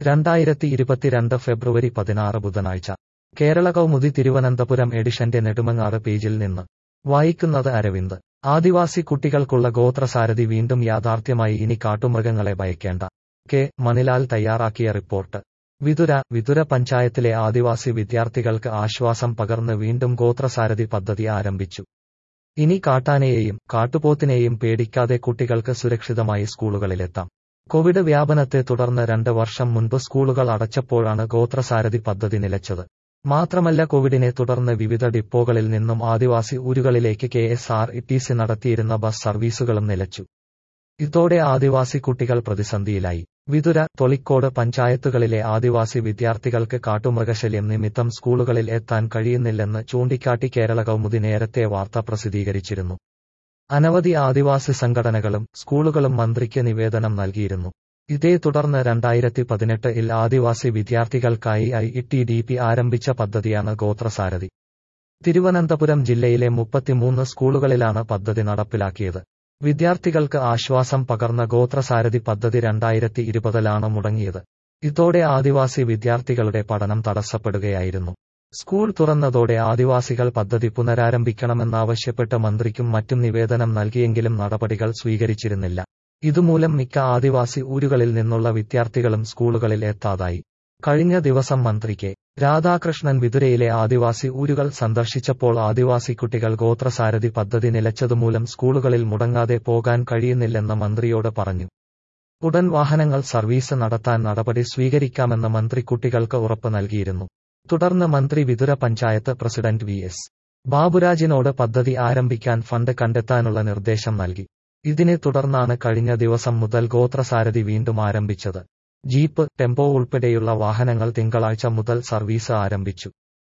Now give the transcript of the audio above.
രണ്ടായിരത്തി ഇരുപത്തിരണ്ട് ഫെബ്രുവരി പതിനാറ് ബുധനാഴ്ച കേരള കൗമുദി തിരുവനന്തപുരം എഡിഷന്റെ നെടുമങ്ങാട് പേജിൽ നിന്ന് വായിക്കുന്നത് അരവിന്ദ് ആദിവാസി കുട്ടികൾക്കുള്ള ഗോത്രസാരഥി വീണ്ടും യാഥാർത്ഥ്യമായി ഇനി കാട്ടുമൃഗങ്ങളെ ഭയക്കേണ്ട കെ മണിലാൽ തയ്യാറാക്കിയ റിപ്പോർട്ട് വിതുര വിതുര പഞ്ചായത്തിലെ ആദിവാസി വിദ്യാർത്ഥികൾക്ക് ആശ്വാസം പകർന്ന് വീണ്ടും ഗോത്രസാരഥി പദ്ധതി ആരംഭിച്ചു ഇനി കാട്ടാനയെയും കാട്ടുപോത്തിനെയും പേടിക്കാതെ കുട്ടികൾക്ക് സുരക്ഷിതമായി സ്കൂളുകളിലെത്താം കോവിഡ് വ്യാപനത്തെ തുടർന്ന് രണ്ട് വർഷം മുൻപ് സ്കൂളുകൾ അടച്ചപ്പോഴാണ് ഗോത്രസാരഥി പദ്ധതി നിലച്ചത് മാത്രമല്ല കോവിഡിനെ തുടർന്ന് വിവിധ ഡിപ്പോകളിൽ നിന്നും ആദിവാസി ഊരുകളിലേക്ക് K S R E T C നടത്തിയിരുന്ന ബസ് സർവീസുകളും നിലച്ചു ഇതോടെ ആദിവാസി കുട്ടികൾ പ്രതിസന്ധിയിലായി വിതുര തൊളിക്കോട് പഞ്ചായത്തുകളിലെ ആദിവാസി വിദ്യാർത്ഥികൾക്ക് കാട്ടുമൃഗശല്യം നിമിത്തം സ്കൂളുകളിൽ എത്താൻ കഴിയുന്നില്ലെന്ന് ചൂണ്ടിക്കാട്ടി കേരള കൗമുദി നേരത്തെ വാർത്ത പ്രസിദ്ധീകരിച്ചിരുന്നു അനവധി ആദിവാസി സംഘടനകളും സ്കൂളുകളും മന്ത്രിക്ക് നിവേദനം നൽകിയിരുന്നു ഇതേ തുടർന്ന് രണ്ടായിരത്തി പതിനെട്ടിൽ ആദിവാസി വിദ്യാർത്ഥികൾക്കായി I E T D P ആരംഭിച്ച പദ്ധതിയാണ് ഗോത്രസാരഥി തിരുവനന്തപുരം ജില്ലയിലെ മുപ്പത്തിമൂന്ന് സ്കൂളുകളിലാണ് പദ്ധതി നടപ്പിലാക്കിയത് വിദ്യാർത്ഥികൾക്ക് ആശ്വാസം പകർന്ന ഗോത്രസാരഥി പദ്ധതി രണ്ടായിരത്തി ഇരുപതിലാണ് മുടങ്ങിയത് ഇതോടെ ആദിവാസി വിദ്യാർത്ഥികളുടെ പഠനം തടസ്സപ്പെടുകയായിരുന്നു സ്കൂൾ തുറന്നതോടെ ആദിവാസികൾ പദ്ധതി പുനരാരംഭിക്കണമെന്നാവശ്യപ്പെട്ട് മന്ത്രിക്കും മറ്റും നിവേദനം നൽകിയെങ്കിലും നടപടികൾ സ്വീകരിച്ചിരുന്നില്ല ഇതുമൂലം മിക്ക ആദിവാസി ഊരുകളിൽ നിന്നുള്ള വിദ്യാർത്ഥികളും സ്കൂളുകളിൽ എത്താതായി കഴിഞ്ഞ ദിവസം മന്ത്രി കെ രാധാകൃഷ്ണൻ വിതുരയിലെ ആദിവാസി ഊരുകൾ സന്ദർശിച്ചപ്പോൾ ആദിവാസി കുട്ടികൾ ഗോത്രസാരഥി പദ്ധതി നിലച്ചതുമൂലം സ്കൂളുകളിൽ മുടങ്ങാതെ പോകാൻ കഴിയുന്നില്ലെന്ന് മന്ത്രിയോട് പറഞ്ഞു ഉടൻ വാഹനങ്ങൾ സർവീസ് നടത്താൻ നടപടി സ്വീകരിക്കാമെന്ന് മന്ത്രി കുട്ടികൾക്ക് ഉറപ്പ് നൽകിയിരുന്നു തുടർന്ന് മന്ത്രി വിതുര പഞ്ചായത്ത് പ്രസിഡന്റ് വി എസ് ബാബുരാജിനോട് പദ്ധതി ആരംഭിക്കാൻ ഫണ്ട് കണ്ടെത്താനുള്ള നിർദ്ദേശം നൽകി ഇതിനെ തുടർന്നാണ് കഴിഞ്ഞ ദിവസം മുതൽ ഗോത്രസാരഥി വീണ്ടും ആരംഭിച്ചത് ജീപ്പ് ടെമ്പോ ഉൾപ്പെടെയുള്ള വാഹനങ്ങൾ തിങ്കളാഴ്ച മുതൽ സർവീസ് ആരംഭിച്ചു